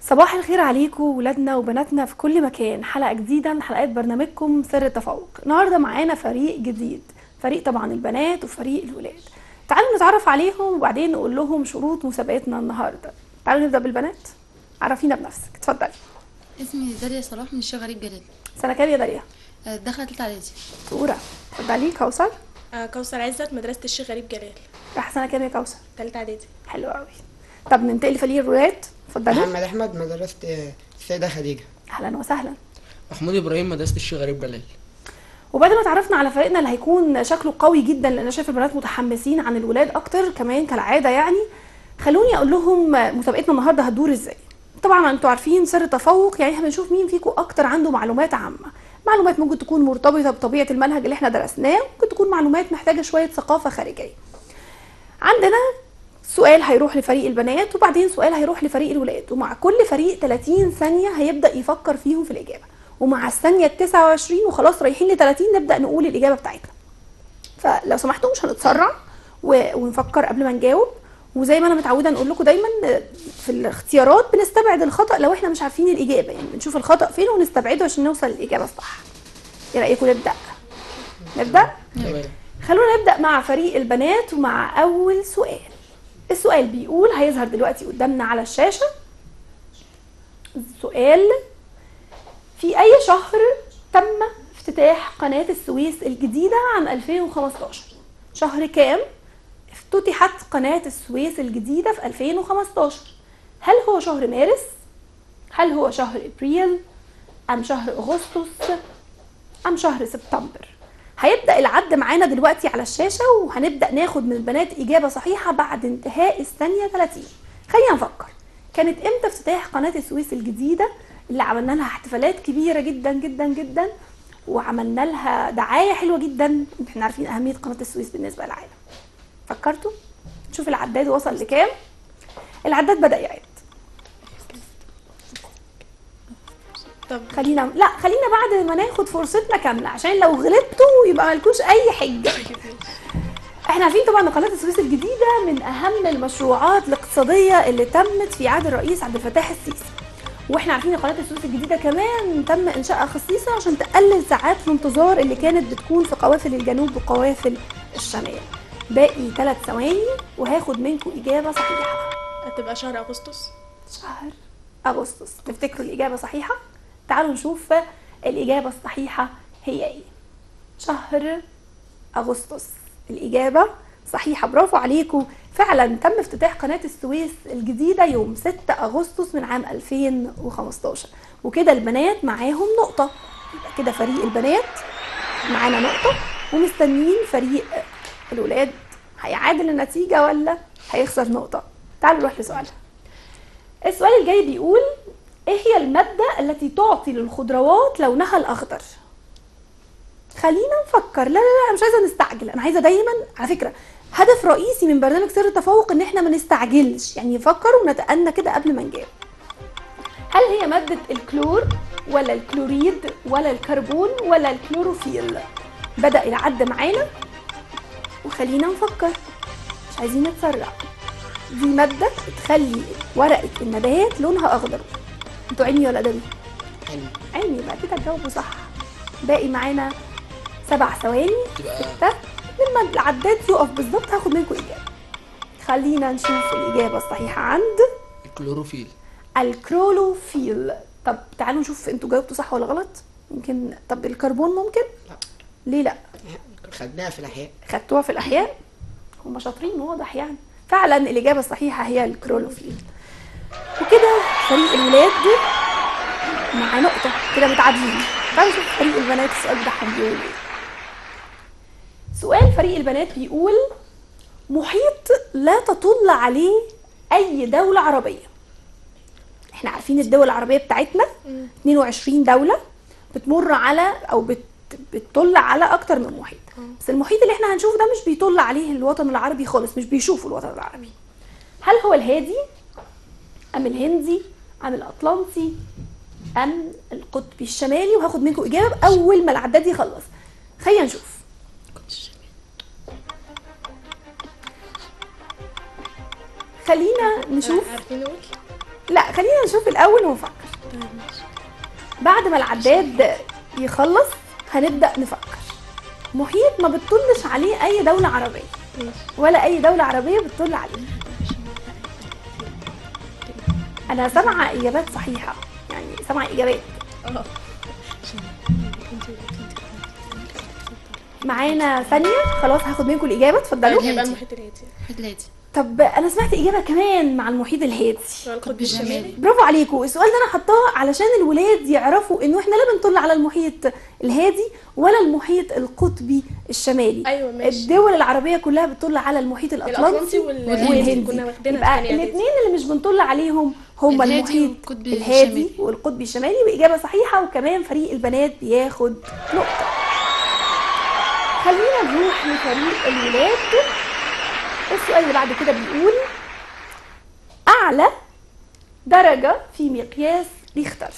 صباح الخير عليكم ولادنا وبناتنا في كل مكان حلقة جديدة من حلقات برنامجكم سر التفوق النهاردة معانا فريق جديد فريق طبعا البنات وفريق الولاد تعالوا نتعرف عليهم وبعدين نقول لهم شروط مسابقتنا النهاردة تعالوا نبدأ بالبنات عرفينا بنفسك اتفضلي اسمي داليا صلاح من الشيخ غريب جلال سنة كام يا داليا؟ آه، داخله تالتة اعدادي سورة اتفضلي كوثر آه، كوثر عزت مدرسة الشيخ غريب جلال راح سنة كام يا كوثر؟ تالتة اعدادي حلو قوي طب ننتقل لفريق الولاد اتفضلي محمد احمد مدرسة السيدة خديجة اهلا وسهلا محمود ابراهيم مدرسه الشيخ غريب جلال وبعد ما اتعرفنا على فريقنا اللي هيكون شكله قوي جدا لان انا شايف البنات متحمسين عن الولاد اكتر كمان كالعاده يعني خلوني اقول لهم مسابقتنا النهارده هتدور ازاي طبعا انتوا عارفين سر التفوق يعني احنا بنشوف مين فيكم اكتر عنده معلومات عامه معلومات ممكن تكون مرتبطه بطبيعه المنهج اللي احنا درسناه ممكن تكون معلومات محتاجه شويه ثقافه خارجيه عندنا سؤال هيروح لفريق البنات وبعدين سؤال هيروح لفريق الولاد ومع كل فريق 30 ثانية هيبدأ يفكر فيهم في الإجابة ومع الثانية ال 29 وخلاص رايحين ل 30 نبدأ نقول الإجابة بتاعتنا فلو سمحتوا مش هنتسرع و- ونفكر قبل ما نجاوب وزي ما انا متعوده نقول لكم دايما في الاختيارات بنستبعد الخطا لو احنا مش عارفين الاجابه يعني بنشوف الخطا فين ونستبعده عشان نوصل للاجابه الصح ايه رايكم نبدا نبدا تمام خلونا نبدأ مع فريق البنات ومع أول سؤال السؤال بيقول هيظهر دلوقتي قدامنا على الشاشة السؤال في أي شهر تم افتتاح قناة السويس الجديدة عام 2015 شهر كام افتتحت قناة السويس الجديدة في 2015 هل هو شهر مارس هل هو شهر ابريل ام شهر اغسطس ام شهر سبتمبر هيبدا العد معانا دلوقتي على الشاشه وهنبدا ناخد من البنات اجابه صحيحه بعد انتهاء الثانيه 30 خلينا نفكر كانت امتى افتتاح قناه السويس الجديده اللي عملنا لها احتفالات كبيره جدا جدا جدا وعملنا لها دعايه حلوه جدا احنا عارفين اهميه قناه السويس بالنسبه للعالم فكرتوا شوف العداد وصل لكام العداد بدا يعد طب خلينا لا خلينا بعد ما ناخد فرصتنا كامله عشان لو غلطتوا يبقى مالكوش اي حجه احنا عارفين طبعا ان قناه السويس الجديده من اهم المشروعات الاقتصاديه اللي تمت في عهد الرئيس عبد الفتاح السيسي واحنا عارفين ان قناه السويس الجديده كمان تم انشائها خصيصا عشان تقلل ساعات الانتظار اللي كانت بتكون في قوافل الجنوب وقوافل الشمال باقي ثلاث ثواني وهاخد منكم اجابه صحيحه هتبقى شهر اغسطس شهر أغسطس تفتكروا الإجابة صحيحة؟ تعالوا نشوف الإجابة الصحيحة هي إيه شهر أغسطس الإجابة صحيحة برافو عليكم فعلا تم افتتاح قناة السويس الجديدة يوم 6 أغسطس من عام 2015 وكده البنات معاهم نقطة يبقى كده فريق البنات معانا نقطة ومستنيين فريق الولاد هيعادل النتيجة ولا هيخسر نقطة تعالوا نروح لسؤالها السؤال الجاي بيقول ايه هي المادة التي تعطي للخضروات لونها الأخضر؟ خلينا نفكر لا لا لا أنا مش عايزة نستعجل أنا عايزة دايما على فكرة هدف رئيسي من برنامج سر التفوق إن احنا ما نستعجلش يعني نفكر ونتأنى كده قبل ما نجاوب هل هي مادة الكلور ولا الكلوريد ولا الكربون ولا الكلوروفيل؟ بدأ العد معانا وخلينا نفكر مش عايزين نتسرع دي مادة بتخلي ورقة النبات لونها أخضر انتوا علمي ولا أدبي؟ علمي علمي يبقى كده تجاوبوا صح باقي معانا سبع ثواني تبقى ستة لما العداد يقف بالظبط هاخد منكم إجابة خلينا نشوف الإجابة الصحيحة عند الكلوروفيل الكرولوفيل طب تعالوا نشوف انتوا جاوبتوا صح ولا غلط يمكن طب الكربون ممكن لا. ليه لا خدناها في الأحياء خدتوها في الأحياء هم شاطرين واضح يعني فعلا الإجابة الصحيحة هي الكرولوفيل وكده فريق الولاد مع نقطة كده متعادلين تعالوا نشوف فريق البنات السؤال بتاعهم بيقول ايه سؤال فريق البنات بيقول محيط لا تطل عليه أي دولة عربية احنا عارفين الدول العربية بتاعتنا 22 دولة بتمر على أو بت بتطل على أكتر من محيط بس المحيط اللي احنا هنشوفه ده مش بيطل عليه الوطن العربي خالص مش بيشوفوا الوطن العربي هل هو الهادي أم الهندي أم الأطلنطي أم القطبي الشمالي وهاخد منكم إجابة أول ما العداد يخلص خلينا نشوف خلينا نشوف عارفين نقول لا خلينا نشوف الاول ونفكر طيب ماشي بعد ما العداد يخلص هنبدا نفكر محيط ما بتطلش عليه اي دوله عربيه ماشي ولا اي دوله عربيه بتطل عليه انا سامعه اجابات صحيحه يعني سامعه اجابات اه عشان انت معانا ثانيه خلاص هاخد منكم الاجابه اتفضلوا هيبقى المحيط الهادي محيط الهادي طب انا سمعت اجابه كمان مع المحيط الهادي هو القطب الشمالي برافو عليكم السؤال ده انا حطاه علشان الولاد يعرفوا انه احنا لا بنطل على المحيط الهادي ولا المحيط القطبي الشمالي ايوه ماشي الدول العربيه كلها بتطل على المحيط الاطلنطي الاطلنطي وال- والهندي كنا واخدينها يبقى في تانية الاثنين اللي مش بنطل عليهم هما الهادي المحيط والقطبي الهادي الشمالي. والقطبي الشمالي واجابه صحيحه وكمان فريق البنات بياخد نقطه خلينا نروح لفريق الولاد السؤال اللي بعد كده بيقول اعلى درجه في مقياس ريختر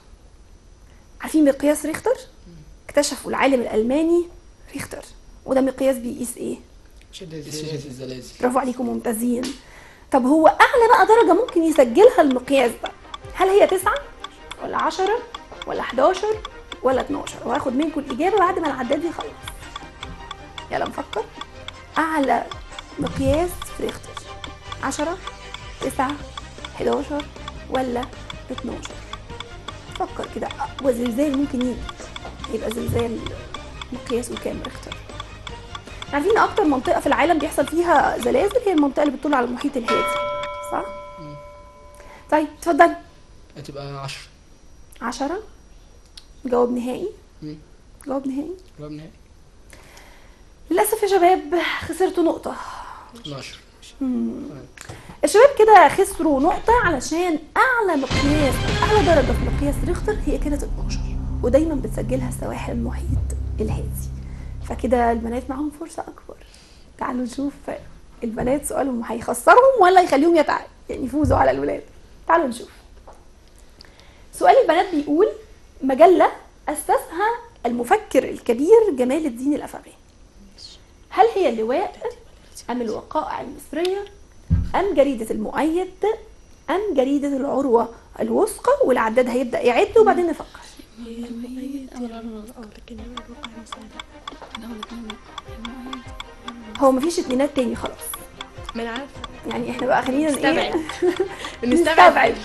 عارفين مقياس ريختر اكتشفوا العالم الالماني ريختر وده مقياس بيقيس ايه شدة شدة الزلازل الزلازل برافو عليكم ممتازين طب هو اعلى بقى درجه ممكن يسجلها المقياس ده هل هي 9 ولا 10 ولا 11 ولا 12 وهاخد منكم الاجابه بعد ما العداد يخلص يلا نفكر اعلى مقياس في ريختر 10 9 11 ولا 12 فكر كده اقوى زلزال ممكن يجي يبقى زلزال مقياسه كام ريختر عارفين اكتر منطقه في العالم بيحصل فيها زلازل هي المنطقه اللي بتطل على المحيط الهادي صح طيب اتفضل هتبقى 10 عشرة جواب نهائي مم. جواب نهائي جواب نهائي للاسف يا شباب خسرتوا نقطه 12 الشباب كده خسروا نقطة علشان أعلى مقياس أعلى درجة في مقياس ريختر هي كانت 12 ودايما بتسجلها سواحل المحيط الهادي فكده البنات معاهم فرصة أكبر تعالوا نشوف البنات سؤالهم هيخسرهم ولا يخليهم يتع... يعني يفوزوا على الولاد تعالوا نشوف سؤال البنات بيقول مجلة أسسها المفكر الكبير جمال الدين الأفغاني هل هي اللواء أم الوقائع المصرية أم جريدة المؤيد أم جريدة العروة الوثقى والعداد هيبدأ يعد وبعدين نفكر أول عروة اه لكن هو الواقع مثلا الأول اتنين المؤيد. هو مفيش اتنينات تاني خلاص ما انا عارفه يعني احنا بقى خلينا ايه نستبعد نستبعد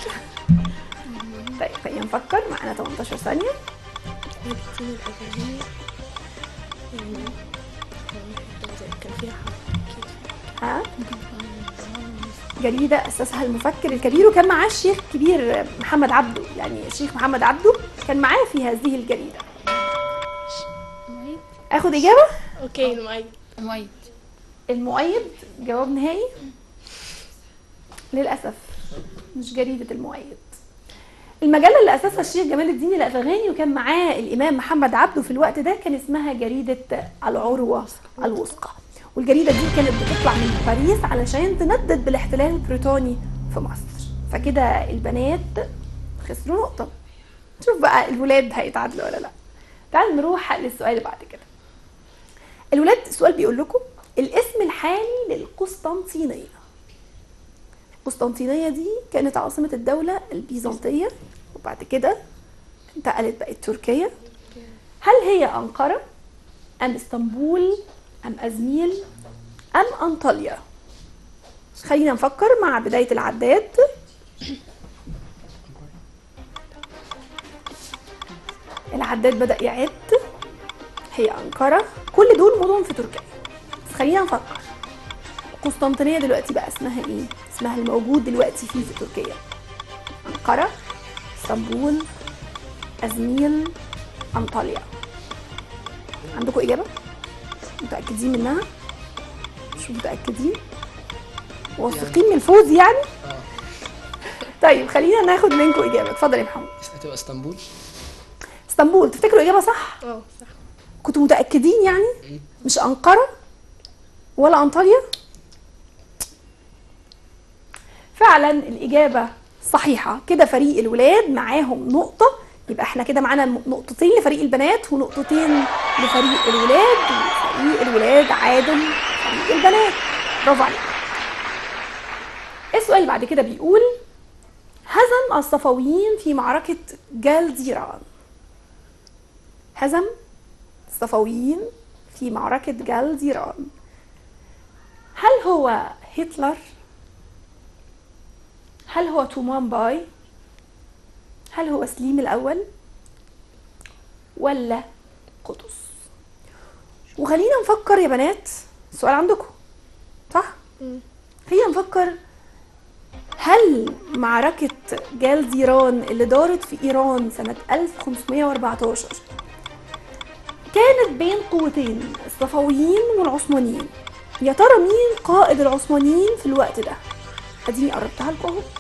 طيب خلينا نفكر معانا 18 ثانية الدين الأفغاني يعني كان فيها حرب ها جريدة أسسها المفكر الكبير وكان معاه الشيخ الكبير محمد عبده يعني الشيخ محمد عبده كان معاه في هذه الجريدة المؤيد آخد إجابة اوكي المؤيد المؤيد المؤيد جواب نهائي للأسف مش جريدة المؤيد المجلة اللي أسسها الشيخ جمال الدين الأفغاني وكان معاه الإمام محمد عبده في الوقت ده كان اسمها جريدة العروة الوثقى والجريدة دي كانت بتطلع من باريس علشان تندد بالاحتلال البريطاني في مصر فكده البنات خسروا نقطة شوف بقى الولاد هيتعادلوا ولا لا تعالوا نروح للسؤال اللي بعد كده الولاد السؤال بيقول لكم الاسم الحالي للقسطنطينية القسطنطينية دي كانت عاصمة الدولة البيزنطية وبعد كده انتقلت بقت تركيا هل هي أنقرة أم اسطنبول أم أزميل أم أنطاليا خلينا نفكر مع بداية العداد العداد بدأ يعد هي أنقرة كل دول مدن في تركيا بس خلينا نفكر قسطنطينية دلوقتي بقى اسمها ايه؟ اسمها الموجود دلوقتي فيه في تركيا أنقرة اسطنبول أزميل أنطاليا عندكم إجابة؟ متأكدين منها؟ مش متأكدين؟ واثقين من الفوز يعني؟ اه طيب خلينا ناخد منكم إجابة اتفضل يا محمد هتبقى اسطنبول اسطنبول تفتكروا إجابة صح؟ اه صح كنتوا متأكدين يعني؟ مش أنقرة ولا أنطاليا؟ فعلا الإجابة صحيحة كده فريق الولاد معاهم نقطة يبقى احنا كده معانا نقطتين لفريق البنات ونقطتين لفريق الولاد وفريق الولاد عادل فريق البنات برافو عليكم السؤال اللي بعد كده بيقول هز الصفويين في معركة جالديران هزم الصفويين في معركة جالديران هل هو هتلر هل هو تومان باي هل هو سليم الأول ولا قطز وخلينا نفكر يا بنات السؤال عندكم صح مم. خلينا نفكر هل معركة جالديران اللي دارت في إيران سنة 1514 كانت بين قوتين الصفويين والعثمانيين يا ترى مين قائد العثمانيين في الوقت ده اديني قربتها لكم اهو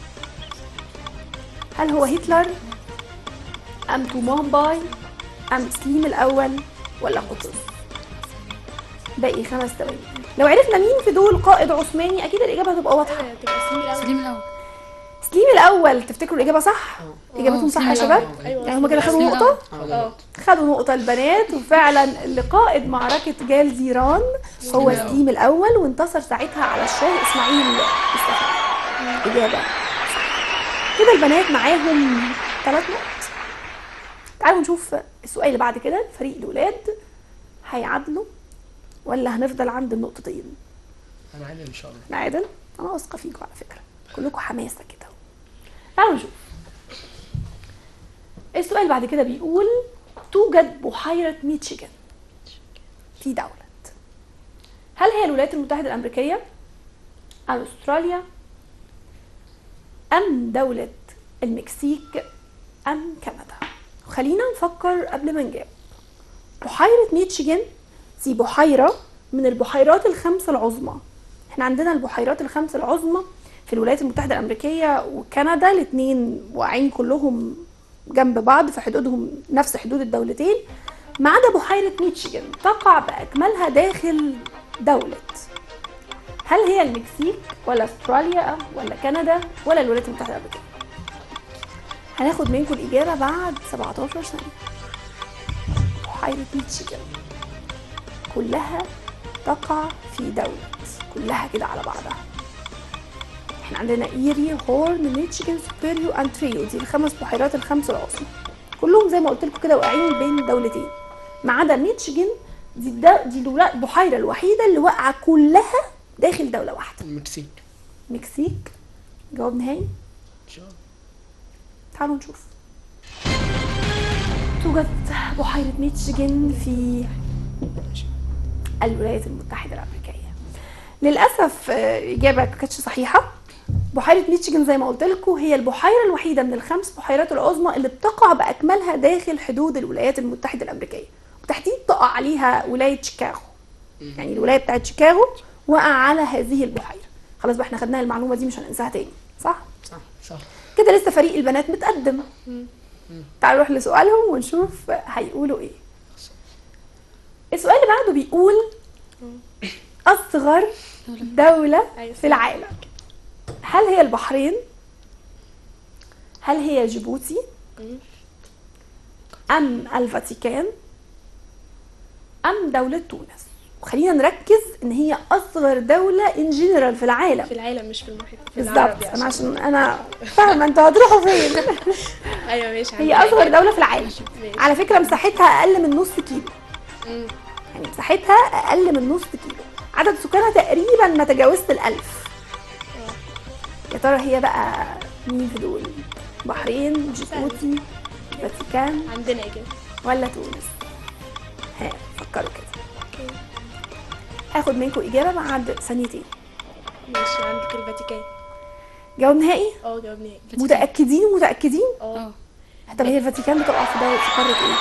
هل هو هتلر ام تومان باي ام سليم الاول ولا قطز باقي خمس ثواني لو عرفنا مين في دول قائد عثماني اكيد الاجابه هتبقى واضحه ايوه تبقى سليم الاول سليم الاول سليم الاول تفتكروا الاجابه صح اجابتهم آه، صح سليم يا شباب الأول. ايوه يعني هما كده خدوا سليم نقطه الأول. اه خدوا نقطة البنات وفعلا اللي قائد معركة جالديران هو الأول. سليم الأول وانتصر ساعتها على الشاه إسماعيل الصفوي إجابة صح. كده البنات معاهم ثلاث نقط تعالوا نشوف السؤال اللي بعد كده فريق الولاد هيعادلوا ولا هنفضل عند النقطتين انا عادل ان شاء الله نعادل انا واثقه فيكم على فكره كلكم حماسه كده تعالوا نشوف السؤال اللي بعد كده بيقول توجد بحيره ميتشيغان في دوله هل هي الولايات المتحده الامريكيه ام استراليا ام دوله المكسيك ام كندا خلينا نفكر قبل ما نجاوب بحيره ميتشيغان دي بحيره من البحيرات الخمسه العظمى احنا عندنا البحيرات الخمس العظمى في الولايات المتحدة الأمريكية وكندا الاتنين واقعين كلهم جنب بعض في حدودهم نفس حدود الدولتين ما عدا بحيرة ميتشيغان تقع بأكملها داخل دولة هل هي المكسيك ولا استراليا ولا كندا ولا الولايات المتحدة الأمريكية هناخد منكم الإجابة بعد 17 ثانية بحيرة ميتشيغان كلها تقع في دولة كلها كده على بعضها احنا عندنا ايري هورن ميتشيغان سوبيريو اند تريو دي الخمس بحيرات الخمس العظمى كلهم زي ما قلت لكم كده واقعين بين دولتين ما عدا ميتشيغان دي الد- دي الولا- البحيره الوحيده اللي واقعه كلها داخل دوله واحده المكسيك مكسيك جواب نهائي ان شاء الله تعالوا نشوف توجد بحيرة ميتشيغان في الولايات المتحدة الأمريكية للأسف آه، إجابة ما كانتش صحيحة بحيرة ميتشيغان زي ما قلت لكم هي البحيرة الوحيدة من الخمس بحيرات العظمى اللي بتقع بأكملها داخل حدود الولايات المتحدة الأمريكية وتحديد تقع عليها ولاية شيكاغو يعني الولاية بتاعت شيكاغو وقع على هذه البحيرة خلاص بقى احنا خدناها المعلومة دي مش هننساها تاني صح؟ صح صح كده لسه فريق البنات متقدم تعالوا نروح لسؤالهم ونشوف هيقولوا ايه السؤال اللي بعده بيقول اصغر دولة أيوة. في العالم هل هي البحرين هل هي جيبوتي ام الفاتيكان ام دولة تونس وخلينا نركز ان هي اصغر دولة ان جنرال في العالم في العالم مش في المحيط في العربي بالظبط انا عشان انا فاهمه انتوا هتروحوا فين ايوه ماشي هي عندي اصغر إجابة. دوله في العالم ماشي. على فكره مساحتها اقل من نص كيلو مم. يعني مساحتها اقل من نص كيلو عدد سكانها تقريبا ما تجاوزت الالف يا ترى هي بقى مين في دول بحرين جيبوتي فاتيكان عندنا اجابه ولا تونس ها فكروا كده اوكي هاخد منكم اجابه بعد ثانيتين ماشي عندك الفاتيكان جواب نهائي اه جواب نهائي متاكدين متاكدين اه طب هي الفاتيكان بتقع في دوله في قاره ايه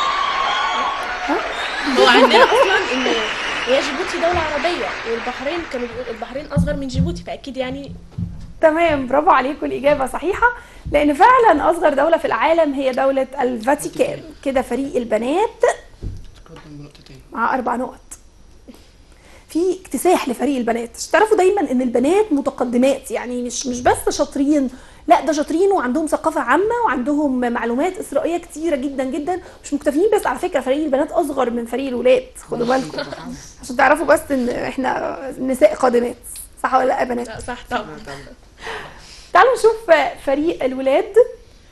هو عندنا اصلا ان هي جيبوتي دوله عربيه والبحرين كانوا بيقولوا البحرين اصغر من جيبوتي فاكيد يعني تمام برافو عليكم الإجابة صحيحة لأن فعلا أصغر دولة في العالم هي دولة الفاتيكان كده فريق البنات تقدم بنقطتين مع أربع نقط في اكتساح لفريق البنات عشان تعرفوا دايما ان البنات متقدمات يعني مش مش بس شاطرين لا ده شاطرين وعندهم ثقافه عامه وعندهم معلومات اسرائيليه كتيره جدا جدا مش مكتفيين بس على فكره فريق البنات اصغر من فريق الولاد خدوا بالكم عشان تعرفوا بس ان احنا نساء قادمات صح ولا لا يا بنات لا صح طبعا تعالوا نشوف فريق الولاد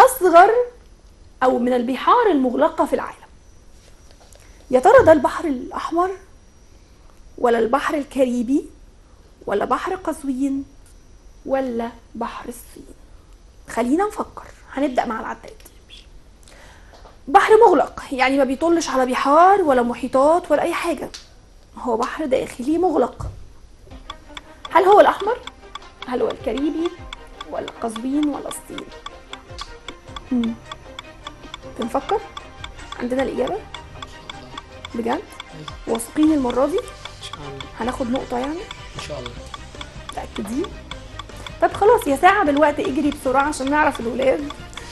اصغر او من البحار المغلقه في العالم يا ترى ده البحر الاحمر ولا البحر الكاريبي ولا بحر قزوين ولا بحر الصين خلينا نفكر هنبدا مع العداد بحر مغلق يعني ما بيطلش على بحار ولا محيطات ولا اي حاجه هو بحر داخلي مغلق هل هو الاحمر هل هو الكاريبي ولا قزوين ولا الصين مم. بنفكر عندنا الاجابه بجد واثقين المره دي ان شاء الله هناخد نقطه يعني ان شاء الله متأكدين؟ طب خلاص يا ساعة بالوقت اجري بسرعة عشان نعرف الولاد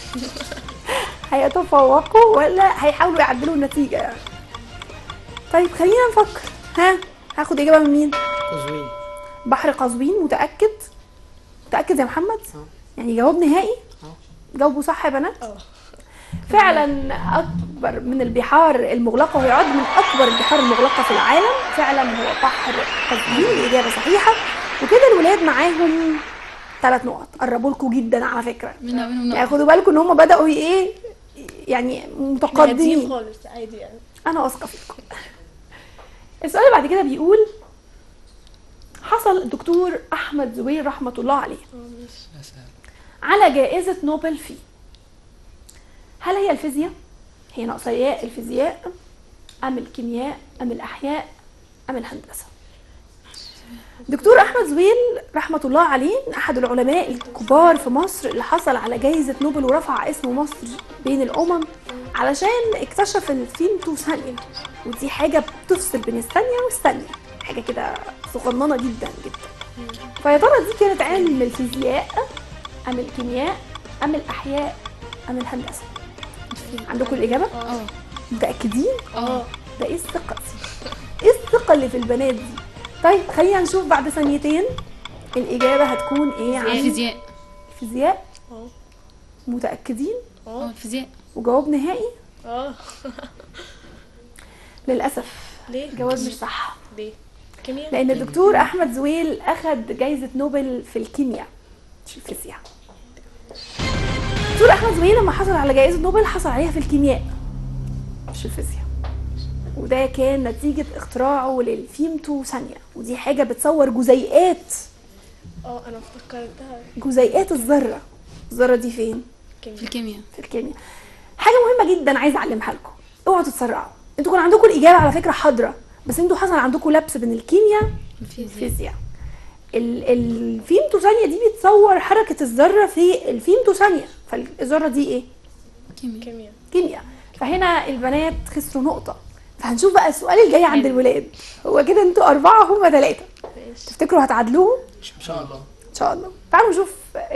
هيتفوقوا ولا هيحاولوا يعدلوا النتيجة يعني طيب خلينا نفكر ها هاخد إجابة من مين؟ قزوين بحر قزوين متأكد؟ متأكد يا محمد؟ اه يعني جواب نهائي؟ اه جاوبوا صح يا بنات؟ اه فعلا اكبر من البحار المغلقه ويعد من اكبر البحار المغلقه في العالم فعلا هو بحر قزوين الاجابه صحيحه وكده الولاد معاهم ثلاث نقط قربوا لكم جدا على فكره منا منهم يعني نقطة خدوا بالكم ان هم بداوا ايه يعني هاديين متقدمين خالص عادي يعني انا واثقه فيكم السؤال اللي بعد كده بيقول حصل الدكتور احمد زويل رحمه الله عليه يا سلام على جائزة نوبل في هل هي الفيزياء؟ هي نظريات الفيزياء أم الكيمياء أم الأحياء أم الهندسة؟ دكتور أحمد زويل رحمة الله عليه أحد العلماء الكبار في مصر اللي حصل على جائزة نوبل ورفع اسم مصر بين الأمم علشان اكتشف الفيمتو ثانية ودي حاجة بتفصل بين الثانية والثانية حاجة كده صغننة جدا جدا فيا ترى دي كانت علم الفيزياء أم الكيمياء أم الأحياء أم الهندسة عندكم الإجابة؟ اه متأكدين؟ اه ده إيه الثقة دي؟ إيه الثقة اللي في البنات دي؟ طيب خلينا نشوف بعد ثانيتين الإجابة هتكون إيه عن الفيزياء الفيزياء اه متأكدين؟ اه اه الفيزياء وجواب نهائي؟ اه للأسف ليه جواب مش صح ليه كيمياء لأن الدكتور أحمد زويل أخد جايزة نوبل في الكيمياء مش الفيزياء الدكتور أحمد زويل لما حصل على جائزة نوبل حصل عليها في الكيمياء مش الفيزياء وده كان نتيجة اختراعه للفيمتو ثانية ودي حاجة بتصور جزيئات اه انا افتكرتها جزيئات الذرة الذرة دي فين؟ في كيمياء الكيمياء في الكيمياء حاجة مهمة جدا عايزة أعلمها لكم اوعوا تتسرعوا انتوا كان عندكم الإجابة على فكرة حاضرة بس انتوا حصل عندكم لبس بين الكيمياء الفيزياء الفيزياء ال- الفيمتو ثانية دي بتصور حركة الذرة في الفيمتو ثانية فالذرة دي ايه؟ كيمياء كيمياء كيمياء فهنا البنات خسروا نقطة فهنشوف بقى السؤال الجاي عند حلو. الولاد هو كده انتوا أربعة هما ثلاثة ماشي تفتكروا هتعادلوهم؟ ان شاء الله إن شاء الله تعالوا نشوف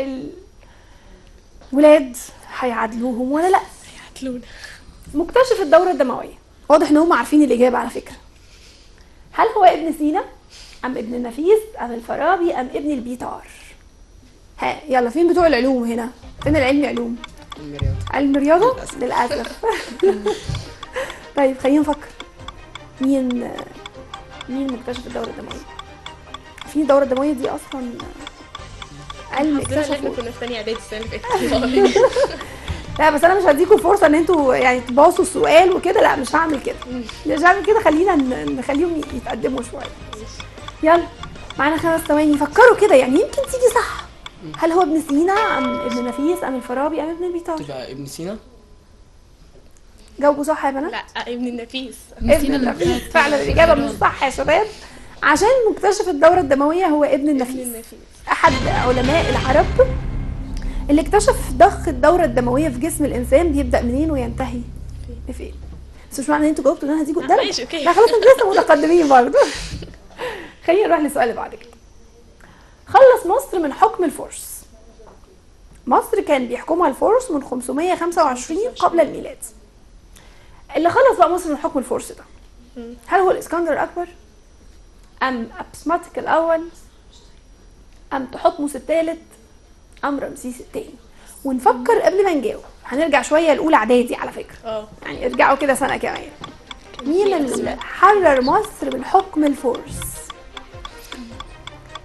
الولاد هيعادلوهم ولا لأ هتلونا مكتشف الدورة الدموية واضح ان هم عارفين الإجابة على فكرة هل هو ابن سينا أم ابن النفيس أم الفارابي أم ابن البيطار ها يلا فين بتوع العلوم هنا فين العلم علوم المرياض علم رياضة للأسف. للأسف طيب خلينا نفكر مين مين مكتشف الدورة الدموية في الدورة الدموية دي أصلا علم حظنا ان احنا اكتشفوا كنا في تانية اعدادي السنة اللي فاتت لا بس انا مش هديكم فرصه ان انتوا يعني تباصوا السؤال وكده لا مش هعمل كده مش هعمل كده خلينا ن- نخليهم يتقدموا شويه يلا معانا خمس ثواني فكروا كده يعني يمكن تيجي صح هل هو ابن سينا ام ابن نفيس ام الفارابي ام ابن البيطار تبقى ابن سينا جاوبوا صح يا بنات لا ابن النفيس ابن نسينا النفيس اللي فعلا الاجابه مش صح يا شباب عشان مكتشف الدوره الدمويه هو ابن ابن النفيس النفيس احد علماء العرب اللي اكتشف ضخ الدوره الدمويه في جسم الانسان بيبدا منين وينتهي لفين بس مش معنى ان انتوا جاوبتوا ان انا هديكوا الدرجه ماشي، أوكي. لا خلاص انتوا لسه متقدمين برضه خلينا نروح للسؤال اللي بعد كده خلص مصر من حكم الفرس مصر كان بيحكمها الفرس من 525 قبل الميلاد اللي خلص بقى مصر من حكم الفرس ده هل هو الاسكندر الاكبر ام ابسماتيك الاول ام تحتمس الثالث ام رمسيس الثاني ونفكر قبل ما نجاوب هنرجع شويه لاولى اعدادي على فكره اه يعني ارجعوا كده سنه كمان مين اللي حرر مصر من حكم الفرس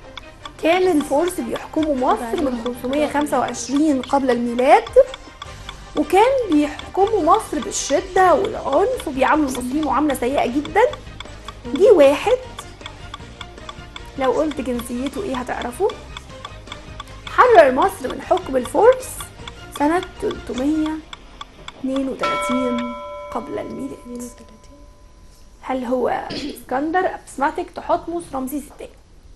كان الفرس بيحكموا مصر من 525 قبل الميلاد وكان بيحكموا مصر بالشده والعنف وبيعاملوا المصريين معامله سيئه جدا جه واحد لو قلت جنسيته ايه هتعرفوا حرر مصر من حكم الفرس سنة 332 قبل الميلاد 32 هل هو اسكندر ابسماتيك تحتمس رمسيس الثاني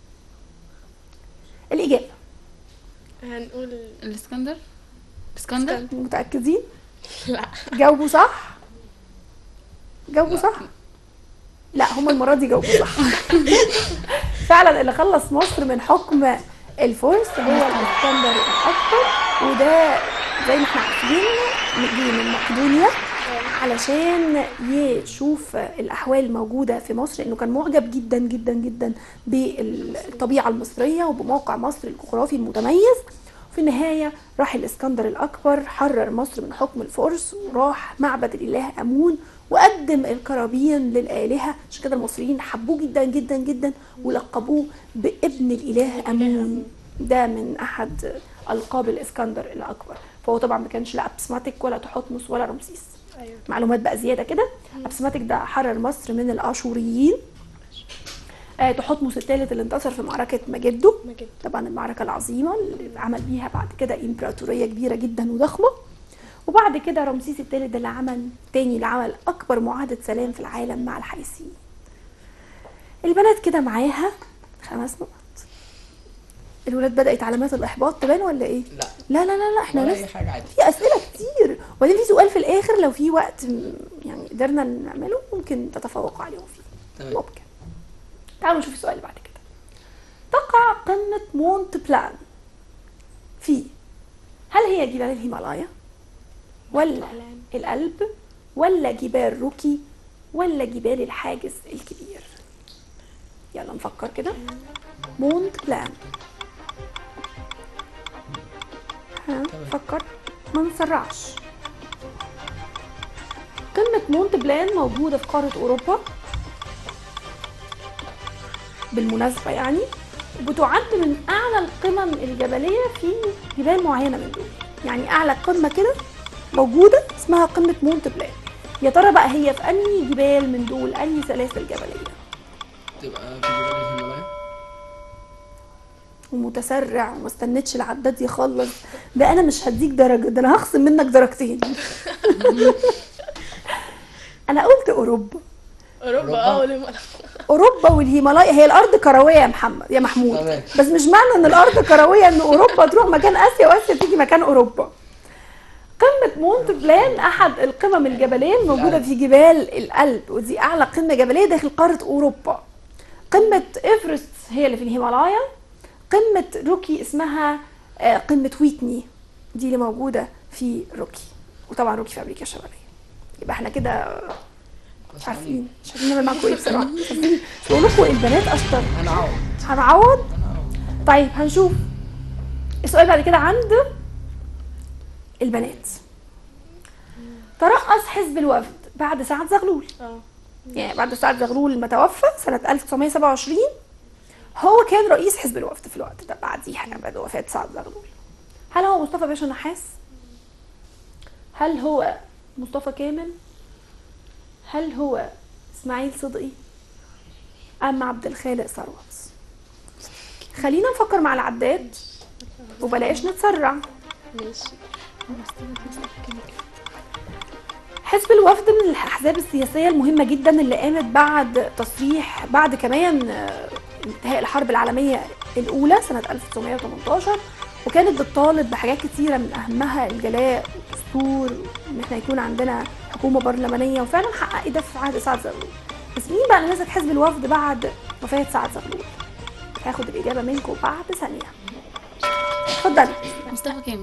الإجابة هنقول الاسكندر اسكندر متأكدين؟ لا جاوبوا صح؟ جاوبوا صح؟ لا هم المرة دي جاوبوا صح فعلا اللي خلص مصر من حكم الفرس هو الاسكندر الأكبر وده زي ما احنا عارفين جه من مقدونيا علشان يشوف الأحوال الموجودة في مصر لأنه كان معجب جدا جدا جدا بالطبيعة المصرية وبموقع مصر الجغرافي المتميز في النهاية راح الإسكندر الأكبر حرر مصر من حكم الفرس وراح معبد الإله أمون وقدم القرابين للآلهة عشان كده المصريين حبوه جدا جدا جدا ولقبوه بابن الإله أمون ده من أحد ألقاب الإسكندر الأكبر فهو طبعا ما كانش لا أبسماتيك ولا تحتمس ولا رمسيس ايوه معلومات بقى زياده كده ابسماتيك ده حرر مصر من الاشوريين آه، تحتمس الثالث اللي انتصر في معركه مجده مجد طبعا المعركه العظيمه اللي عمل بيها بعد كده امبراطوريه كبيره جدا وضخمه وبعد كده رمسيس الثالث اللي عمل تاني اللي عمل اكبر معاهده سلام في العالم مع الحيثيين البنات كده معاها خمس نقط الولاد بدات علامات الاحباط تبان ولا ايه لا لا لا لا, لا احنا ولا لسه اي حاجه عادي في اسئله كتير وبعدين في سؤال في الاخر لو في وقت م- يعني قدرنا نعمله ممكن تتفوقوا عليهم فيه تمام ممكن تعالوا نشوف السؤال اللي بعد كده تقع قمة مونت بلان في هل هي جبال الهيمالايا ولا الألب ولا جبال روكي ولا جبال الحاجز الكبير يلا نفكر كده مونت بلان ها تمام. فكر ما نسرعش قمة مونت بلان موجودة في قارة أوروبا بالمناسبة يعني بتعد من أعلى القمم الجبلية في جبال معينة من دول يعني أعلى قمة كده موجودة اسمها قمة مونت بلان يا ترى بقى هي في أنهي جبال من دول أنهي سلاسل جبلية تبقى في جبال الهيمالايا ومتسرع وما استنتش العداد يخلص ده انا مش هديك درجه ده انا هخصم منك درجتين انا قلت اوروبا اوروبا أوروبا؟ اه ولما اوروبا والهيمالايا هي الارض كرويه يا محمد يا محمود تمام. بس مش معنى ان الارض كرويه ان اوروبا تروح مكان اسيا واسيا تيجي مكان اوروبا قمة مونت بلان أحد القمم الجبلية الموجودة الألب. في جبال الألب ودي أعلى قمة جبلية داخل قارة أوروبا قمة إيفرست هي اللي في الهيمالايا قمة روكي اسمها آه، قمة ويتني دي اللي موجودة في روكي وطبعا روكي في أمريكا الشمالية يبقى احنا كده مش عارفين مش عارفين نعمل معاكم ايه بصراحة مش عارفين بس بقول لكم البنات أشطر هنعوض هنعوض هنعوض طيب هنشوف السؤال بعد كده عند البنات ترأس حزب الوفد بعد سعد زغلول اه يعني بعد سعد زغلول ما توفى سنة 1927 هو كان رئيس حزب الوفد في الوقت ده بعديها يعني بعد وفاة سعد زغلول هل هو مصطفى باشا نحاس؟ هل هو مصطفى كامل؟ هل هو اسماعيل صدقي؟ أم عبد الخالق ثروت؟ خلينا نفكر مع العداد وبلاش نتسرع ماشي حزب الوفد من الاحزاب السياسيه المهمه جدا اللي قامت بعد تصريح بعد كمان آه، انتهاء الحرب العالميه الاولى سنه 1918 وكانت بتطالب بحاجات كتيره من اهمها الجلاء والدستور وان احنا يكون عندنا حكومه برلمانيه وفعلا حقق ده في عهد سعد زغلول بس مين بقى اللي مسك حزب الوفد بعد وفاه سعد زغلول هاخد الاجابه منكم بعد ثانيه اتفضلي مصطفى كامل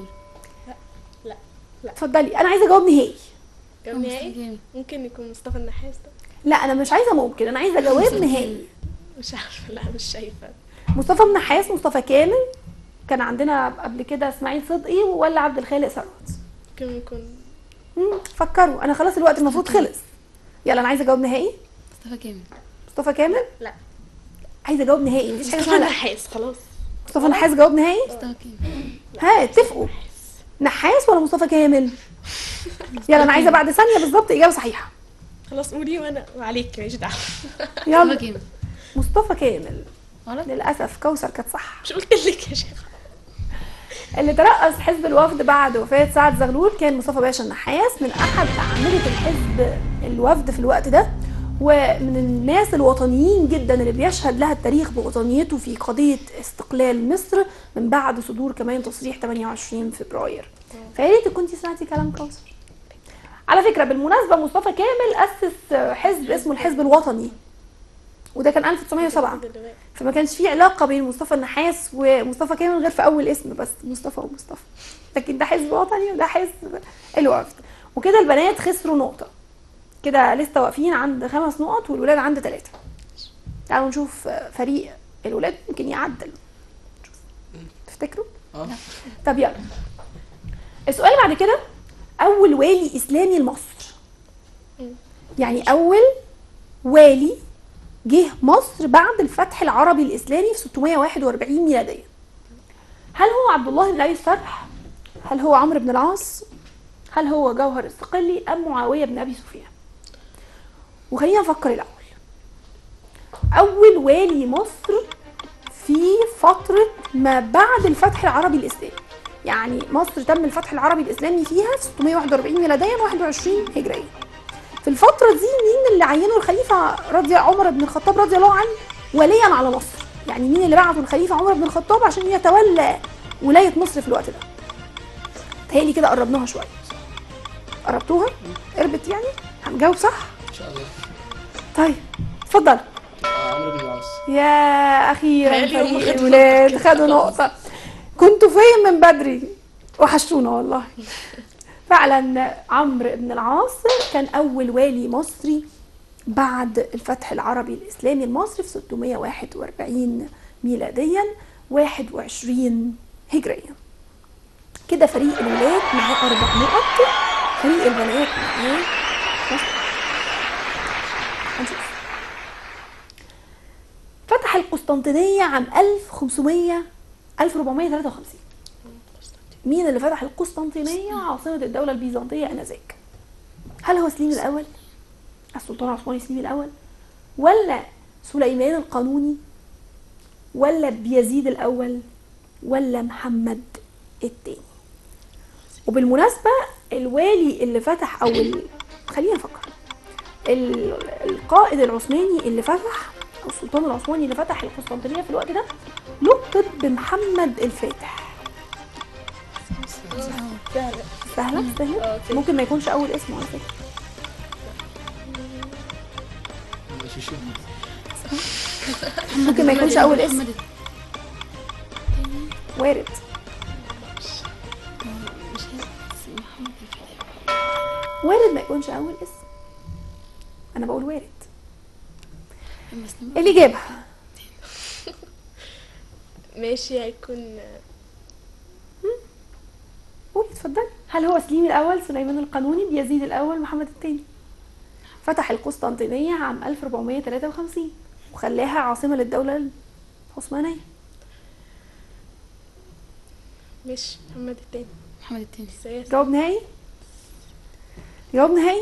اتفضلي انا عايزه اجاوب نهائي جواب مصطفى نهائي كامل ممكن يكون مصطفى النحاس ده لا انا مش عايزه ممكن انا عايزه جواب نهائي مش عارفه لا مش شايفه مصطفى النحاس مصطفى كامل كان عندنا قبل كده اسماعيل صدقي ولا عبد الخالق ثروت ممكن يكون مم، فكروا انا خلاص الوقت المفروض خلص يلا انا عايزه جواب نهائي مصطفى كامل مصطفى كامل لا عايزه جواب نهائي مفيش حاجه مصطفى اسمها لا النحاس خلاص مصطفى النحاس جواب نهائي مصطفى كامل ها اتفقوا نحاس ولا مصطفى كامل يلا انا عايزه بعد ثانيه بالظبط اجابه صحيحه خلاص قولي وانا وعليك ماليش دعوه مصطفى يلا كامل مصطفى كامل غلط للاسف كوثر كانت صح مش قلت لك يا شيخ اللي ترأس حزب الوفد بعد وفاة سعد زغلول كان مصطفى باشا النحاس من أحد أعمدة الحزب الوفد في الوقت ده ومن الناس الوطنيين جدا اللي بيشهد لها التاريخ بوطنيته في قضية استقلال مصر من بعد صدور كمان تصريح 28 فبراير فيا ريت كنتي سمعتي كلام كوثر على فكرة بالمناسبة مصطفى كامل أسس حزب اسمه الحزب الوطني وده كان 1907 فما كانش في علاقه بين مصطفى النحاس ومصطفى كامل غير في اول اسم بس مصطفى ومصطفى لكن ده حزب وطني وده حزب الوفد وكده البنات خسروا نقطه كده لسه واقفين عند خمس نقط والولاد عند ثلاثه تعالوا نشوف فريق الولاد يمكن يعدل تفتكروا اه طب يلا السؤال اللي بعد كده اول والي اسلامي لمصر يعني اول والي جه مصر بعد الفتح العربي الاسلامي في 641 ميلاديا هل هو عبد الله بن ابي السرح هل هو عمرو بن العاص هل هو جوهر الصقلي ام معاويه بن ابي سفيان وخلينا نفكر الاول اول والي مصر في فتره ما بعد الفتح العربي الاسلامي يعني مصر تم الفتح العربي الاسلامي فيها في 641 ميلاديا 21 هجريا في الفترة دي مين اللي عينه الخليفة رضي عمر بن الخطاب رضي الله عنه وليا على مصر يعني مين اللي بعته الخليفة عمر بن الخطاب عشان يتولى ولاية مصر في الوقت ده تهيألي كده قربناها شوية قربتوها قربت يعني هنجاوب صح ان شاء الله طيب اتفضل آه، عمرو بن العاص يا اخيرا تهيألي هم فريق خدوا الولاد نقطة. خدوا نقطة كنتوا فين من بدري وحشتونا والله فعلا عمرو بن العاص كان اول والي مصري بعد الفتح العربي الاسلامي لمصر في 641 ميلاديا 21 هجريا كده فريق الولاد معاه اربع نقط فريق البنات معاه خمس نقط. هنشوف فتح القسطنطينية عام 1500 1453 مين اللي فتح القسطنطينية عاصمة الدولة البيزنطية آنذاك؟ هل هو سليم الأول؟ السلطان العثماني سليم الأول؟ ولا سليمان القانوني؟ ولا بيزيد الأول؟ ولا محمد الثاني؟ وبالمناسبة الوالي اللي فتح أو ال... خلينا نفكر ال- القائد العثماني اللي فتح او السلطان العثماني اللي فتح القسطنطينيه في الوقت ده لقب بمحمد الفاتح سهلة سهله سهله اه كده. ممكن ما يكونش اول اسمه على فكره ماشي شو ممكن ما يكونش اول اسم محمد وارد مش عارف محمد الفاتح وارد ما يكونش اول اسم انا بقول وارد أما سليم الاجابه ماشي هيكون قولي اتفضلي هل هو سليم الاول سليمان القانوني بيزيد الاول محمد الثاني فتح القسطنطينيه عام 1453 وخلاها عاصمه للدوله العثمانيه مش محمد التاني محمد التاني سياسي جواب نهائي جواب نهائي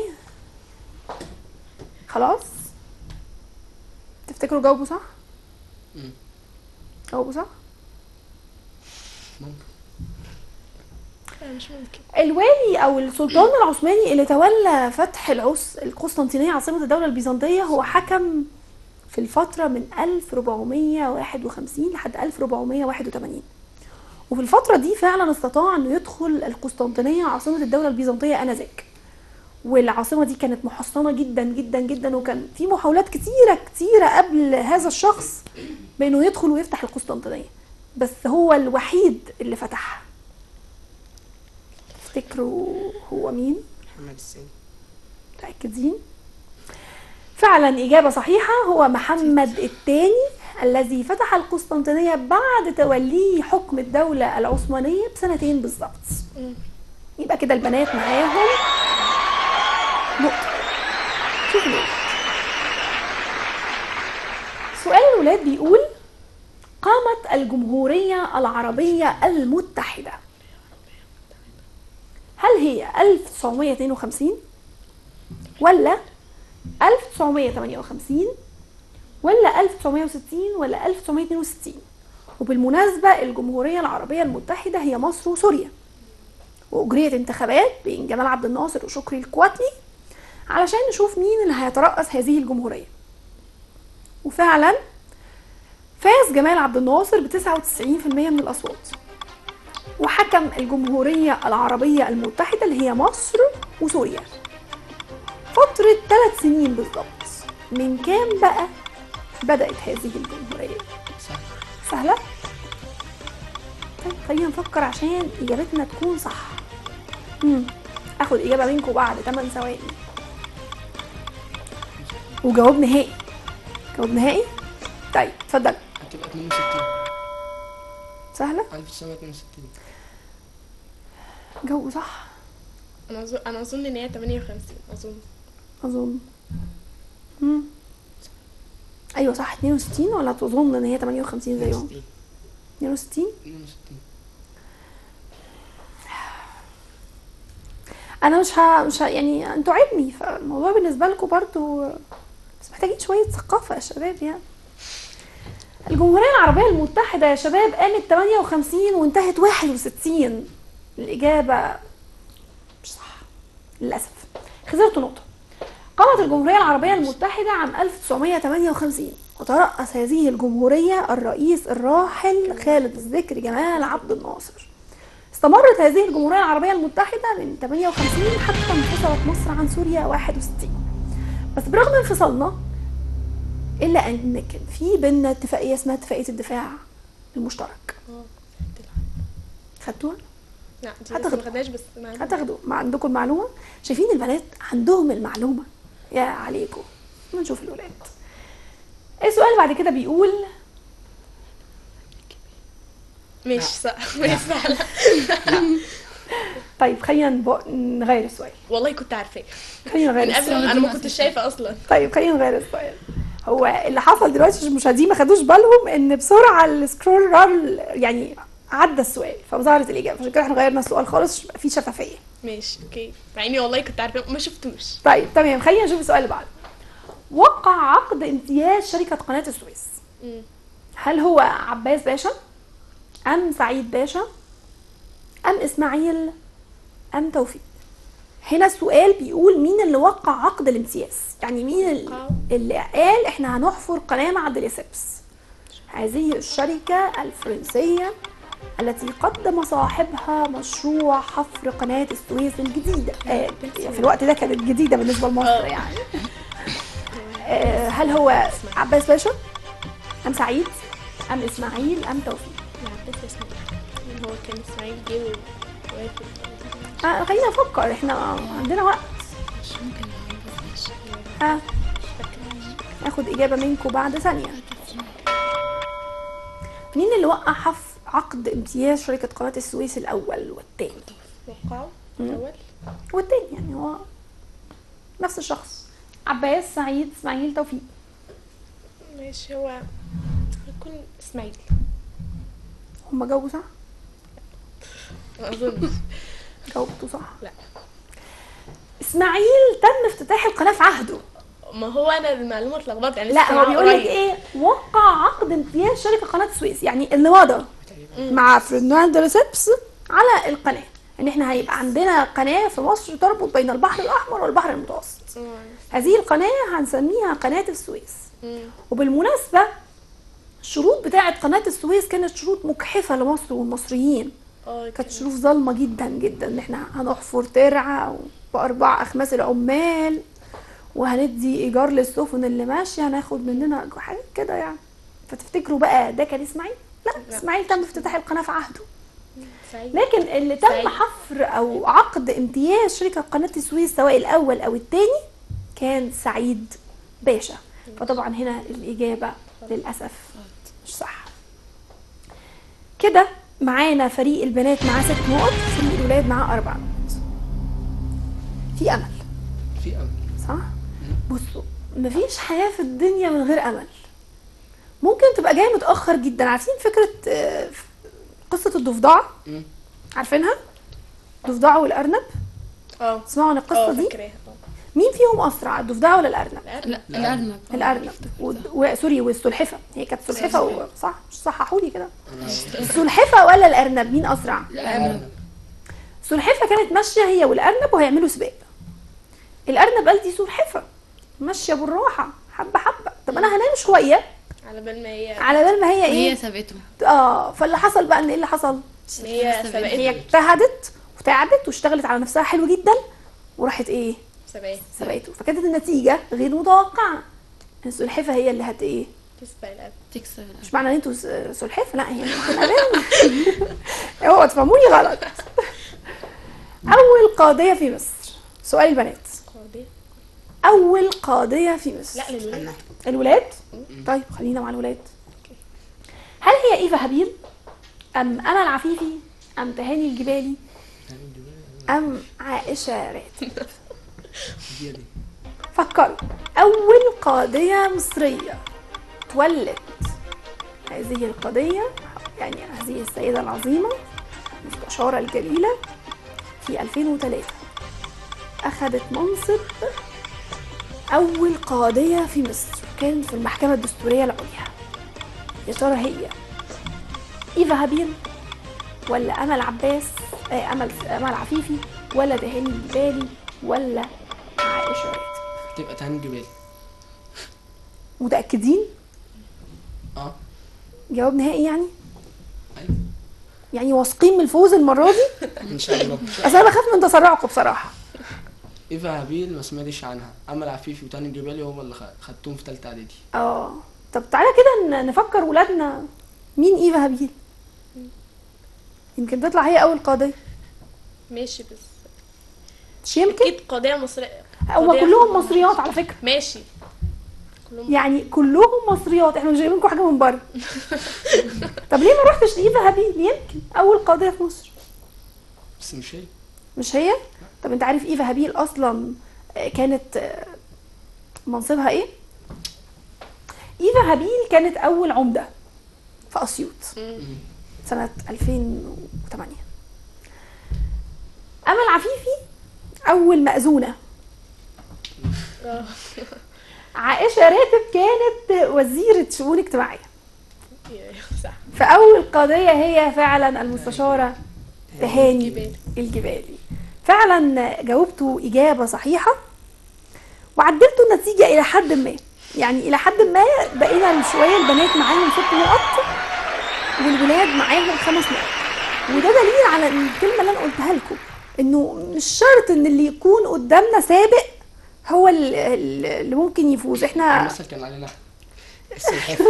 خلاص تفتكروا جاوبوا صح مم. جاوبوا صح ممكن لا مش ممكن الوالي او السلطان العثماني اللي تولى فتح العس القسطنطينيه عاصمه الدوله البيزنطيه هو حكم في الفتره من 1451 لحد 1481 وفي الفتره دي فعلا استطاع انه يدخل القسطنطينيه عاصمه الدوله البيزنطيه انذاك والعاصمه دي كانت محصنه جدا جدا جدا وكان في محاولات كتيره كتيره قبل هذا الشخص بانه يدخل ويفتح القسطنطينيه بس هو الوحيد اللي فتحها تفتكروا هو مين محمد الثاني متأكدين فعلا إجابة صحيحة هو محمد الثاني الذي فتح القسطنطينية بعد توليه حكم الدولة العثمانية بسنتين بالظبط مم. يبقى كده البنات معاهم نقطة شوفوا الولاد سؤال الولاد بيقول قامت الجمهورية العربية المتحدة هل هي 1952 ولا 1958 ولا 1960 ولا 1962 وبالمناسبة الجمهورية العربية المتحدة هي مصر وسوريا وأجريت انتخابات بين جمال عبد الناصر وشكري الكواتلي علشان نشوف مين اللي هيترأس هذه الجمهورية وفعلا فاز جمال عبد الناصر ب 99% من الأصوات وحكم الجمهورية العربية المتحدة اللي هي مصر وسوريا فترة ثلاث سنين بالظبط من كام بقى بدأت هذه الجمهورية سهل سهلة؟ طيب خلينا نفكر عشان إجابتنا تكون صح مم. آخد إجابة منكم بعد 8 ثواني وجواب نهائي جواب نهائي؟ طيب اتفضل هتبقى 62 سهلة 1962 جو صح انا اظن انا اظن ان هي 58 اظن أظن مم. أيوة صح 62 ولا تظن إن هي 58 زيهم 62 62 انا مش ها مش ها يعني انتوا عيبني فالموضوع بالنسبه لكم برضو بس محتاجين شويه ثقافه يا شباب يعني الجمهوريه العربيه المتحده يا شباب قامت 58 وانتهت 61 الاجابه مش صح للاسف خسرت نقطه قامت الجمهوريه العربيه المتحده عام 1958 وترأس هذه الجمهوريه الرئيس الراحل خالد الذكر جمال عبد الناصر استمرت هذه الجمهورية العربية المتحدة من 58 حتى انفصلت مصر عن سوريا 61 بس برغم انفصالنا إلا أن كان في بينا اتفاقية اسمها اتفاقية الدفاع المشترك اه خدتوها؟ لا دي حتى لسه ما غد- خدناش بس معلومة. هتاخدوا ما عندكم المعلومة شايفين البنات عندهم المعلومة يا عليكم ما نشوف الولاد السؤال بعد كده بيقول مش صح مش سهلة طيب خلينا نب- نغير السؤال والله كنت عارفاه خلينا نغير من قبل السؤال انا ما كنتش شايفة اصلا طيب خلينا نغير السؤال هو اللي حصل دلوقتي عشان المشاهدين ما خدوش بالهم ان بسرعه السكرول رال يعني عدى السؤال فظهرت الاجابه عشان كده احنا غيرنا السؤال خالص عشان يبقى في شفافيه ماشي اوكي مع اني والله كنت عارفاه ما شفتوش طيب تمام خلينا نشوف السؤال اللي بعده وقع عقد امتياز شركه قناه السويس مم. هل هو عباس باشا ام سعيد باشا ام اسماعيل ام توفيق هنا السؤال بيقول مين اللي وقع عقد الامتياز يعني مين ال- وقعوا. اللي قال احنا هنحفر قناه مع ديليسيبس هذه الشركه الفرنسيه التي قدم صاحبها مشروع حفر قناه السويس الجديده آه في الوقت ده كانت جديده بالنسبه لمصر آه. يعني آه هل هو عباس باشا ام سعيد ام اسماعيل ام توفيق لا بس اسمه هو كان اسماعيل جه ووافق آه خلينا نفكر احنا عندنا وقت مش ممكن ما بس ها اخد اجابه منكم بعد ثانيه مين اللي وقع حف عقد امتياز شركه قناه السويس الاول والثاني وقعوا مم. الاول والتاني يعني هو نفس الشخص عباس سعيد اسماعيل توفيق ماشي هو هيكون اسماعيل هما جاوبوا صح ما اظنش جاوبتوا صح لا. اسماعيل تم افتتاح القناه في عهده ما هو انا المعلومه اتلخبطت يعني لا لسه هو معاه بيقول لك قريب. ايه وقع عقد امتياز شركه قناه السويس يعني اللي مضى مم. مع فرناندو ريسبس على القناه ان احنا هيبقى عندنا قناه في مصر تربط بين البحر الاحمر والبحر المتوسط مم. هذه القناه هنسميها قناه السويس مم. وبالمناسبه الشروط بتاعه قناه السويس كانت شروط مجحفه لمصر والمصريين اه كانت شروط ظالمه جدا جدا ان احنا هنحفر ترعه باربع اخماس العمال وهندي ايجار للسفن اللي ماشيه هناخد مننا حاجات كده يعني فتفتكروا بقى ده كان اسماعيل لا لا. اسماعيل تم افتتاح القناه في عهده سعيد لكن اللي تم سعيد. حفر او عقد امتياز شركه قناه السويس سواء الاول او الثاني كان سعيد باشا فطبعا هنا الاجابه للاسف مش صح كده معانا فريق البنات معاه ست نقط فريق الولاد معاه اربع نقط في امل في امل صح بصوا مفيش حياه في الدنيا من غير امل ممكن تبقى جاي متاخر جدا عارفين فكره آه، قصه الضفدعه مم. عارفينها ضفدعه والارنب اه تسمعوا عن القصه اه دي فاكراها اه مين فيهم اسرع الضفدع ولا الارنب لا الارنب الارنب و... و... سوري والسلحفه هي كانت سلحفه و... صح مش صححوا لي كده السلحفه ولا الارنب مين اسرع الارنب السلحفه كانت ماشيه هي والارنب وهيعملوا سباق الارنب قال دي سلحفه ماشيه بالراحه حبه حبه طب انا هنام شويه على بال ما هي على بال ما هي وهي ايه سابته اه فاللي حصل بقى ان ايه اللي حصل هي سبقت هي اجتهدت وتعبت واشتغلت على نفسها حلو جدا وراحت ايه سبقت سبقته فكانت النتيجه غير متوقعه ان السلحفه هي اللي هت ايه تسبق الأب تكسب الارنب مش معنى ان انتوا س- سلحفه لا هي ممكن أبان. اوعوا تفهموني غلط اول قاضيه في مصر سؤال البنات قاضية اول قاضيه في مصر لا للولاد أنا الولاد طيب خلينا مع الولاد هل هي ايفا هبيل ام امل عفيفي ام تهاني الجبالي ام عائشه راتب دي دي فكروا اول قاضيه مصريه تولت هذه القضيه يعني هذه السيده العظيمه المستشاره الجليله في 2003 اخذت منصب اول قاضيه في مصر كانت في المحكمه الدستوريه العليا يا ترى هي ايفا هابيل ولا امل عباس آه امل امل عفيفي ولا دهاني الجبالي ولا عائشه راتب تبقى تهاني الجبال متاكدين اه جواب نهائي يعني ايوه يعني واثقين من الفوز المره دي ان شاء الله بس انا بخاف من تسرعكم بصراحه ايفا هابيل ما سمعتش عنها امل عفيفي وتاني الجبالي هم اللي خ- خدتهم في تالتة اعدادي اه طب تعالى كده ن- نفكر ولادنا مين ايفا هابيل يمكن تطلع هي اول قاضيه ماشي بس مش يمكن اكيد قضية مصرية هما قضية- كلهم مصريات على فكره ماشي كلهم يعني كلهم مصريات احنا مش جايبين لكم حاجه من بره طب ليه ما رحتش لايفا هابيل يمكن اول قاضيه في مصر بس مش هي مش هي طب انت عارف ايفا هابيل اصلا آه، كانت آه، منصبها ايه ايفا هابيل كانت اول عمده في اسيوط سنه 2008 امل عفيفي اول مأذونه اه عائشه راتب كانت وزيره شؤون اجتماعيه ايوه صح فاول قضيه هي فعلا المستشاره تهاني الجبالي. الجبالي فعلا جاوبتوا اجابه صحيحه وعدلتوا النتيجه الى حد ما يعني الى حد ما بقينا شويه البنات معاهم ست نقط والولاد معاهم خمس نقط وده دليل على إن الكلمه اللي انا قلتها لكم انه مش شرط ان اللي يكون قدامنا سابق هو ال- ال- اللي ممكن يفوز احنا المثل كان علينا احنا السلحفاه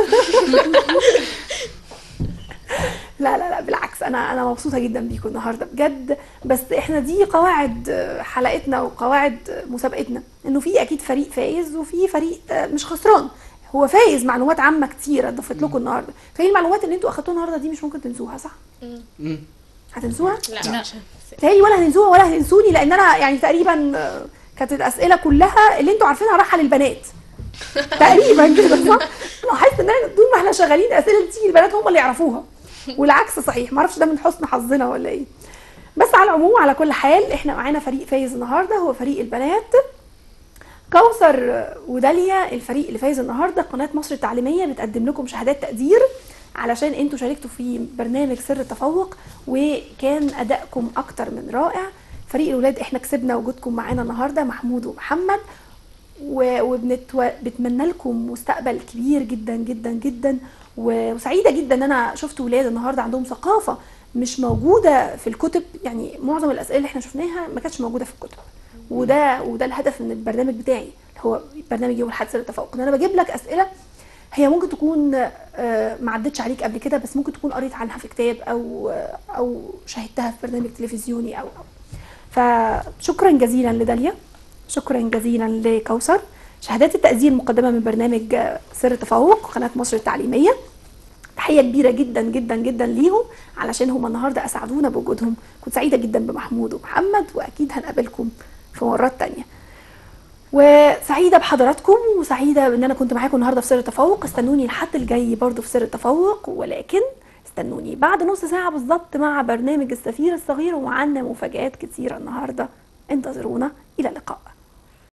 لا لا لا بالعكس انا انا مبسوطه جدا بيكم النهارده بجد بس احنا دي قواعد حلقتنا وقواعد مسابقتنا انه في اكيد فريق فايز وفي فريق مش خسران هو فايز معلومات عامه كتيره ضفت لكم النهارده فهي المعلومات اللي انتوا اخدتوها النهارده دي مش ممكن تنسوها صح امم هتنسوها لا لا. مش هنسى. تهيألي ولا هتنسوها ولا هتنسوني لان انا يعني تقريبا آه، كانت الاسئله كلها اللي انتوا عارفينها رايحه للبنات تقريبا كده صح؟ لاحظت ان احنا طول ما احنا شغالين الاسئله اللي تيجي البنات هم اللي يعرفوها والعكس صحيح ما اعرفش ده من حسن حظنا ولا ايه بس على العموم على كل حال احنا معانا فريق فايز النهارده هو فريق البنات كوثر وداليا الفريق اللي فايز النهارده قناه مصر التعليميه بتقدم لكم شهادات تقدير علشان انتوا شاركتوا في برنامج سر التفوق وكان ادائكم اكتر من رائع فريق الولاد احنا كسبنا وجودكم معانا النهارده محمود ومحمد وبنتمنى لكم مستقبل كبير جدا جدا جدا و- وسعيده جدا ان انا شفت ولاد النهارده عندهم ثقافه مش موجوده في الكتب يعني معظم الاسئله اللي احنا شفناها ما كانتش موجوده في الكتب وده وده الهدف من البرنامج بتاعي اللي هو برنامج يوم الحادثه للتفوق ان انا بجيب لك اسئله هي ممكن تكون آه، ما عدتش عليك قبل كده بس ممكن تكون قريت عنها في كتاب او او شاهدتها في برنامج تلفزيوني او او فشكرا جزيلا لداليا شكرا جزيلا لكوثر شهادات التقدير مقدمه من برنامج آه، سر التفوق قناه مصر التعليميه تحيه كبيره جدا جدا جدا ليهم علشان هم النهارده اسعدونا بوجودهم كنت سعيده جدا بمحمود ومحمد واكيد هنقابلكم في مرات تانية وسعيده بحضراتكم وسعيده ان انا كنت معاكم النهارده في سر التفوق استنوني الحد الجاي برضو في سر التفوق ولكن استنوني بعد نص ساعه بالظبط مع برنامج السفير الصغير ومعانا مفاجآت كتيره النهارده انتظرونا إلى اللقاء